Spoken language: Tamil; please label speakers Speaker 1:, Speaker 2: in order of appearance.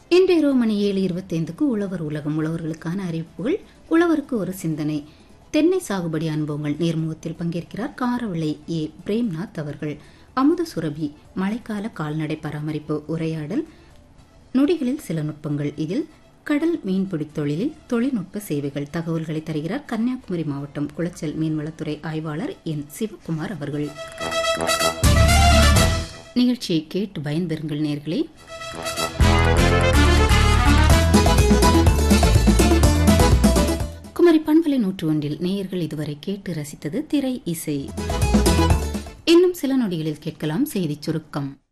Speaker 1: இன்று இரவு மணி ஏழு இருபத்தைந்துக்கு உழவர் உலகம் உழவர்களுக்கான அறிவிப்புகள் உழவருக்கு ஒரு சிந்தனை தென்னை சாகுபடி அனுபவங்கள் நேர்முகத்தில் பங்கேற்கிறார் காரவிளை ஏ பிரேம்நாத் அவர்கள் அமுத சுரபி மழைக்கால கால்நடை பராமரிப்பு உரையாடல் நொடிகளில் சில நுட்பங்கள் இதில் கடல் மீன்பிடி தொழிலில் தொழில்நுட்ப சேவைகள் தகவல்களை தருகிறார் கன்னியாகுமரி மாவட்டம் குளச்சல் மீன்வளத்துறை ஆய்வாளர் என் சிவக்குமார் அவர்கள் நிகழ்ச்சியை கேட்டு பயன்பெறுங்கள் நேர்களே குமரி பண்பலை நூற்று ஒன்றில் நேயர்கள் இதுவரை கேட்டு ரசித்தது திரை இசை இன்னும் சில நொடிகளில் கேட்கலாம் செய்திச் சுருக்கம்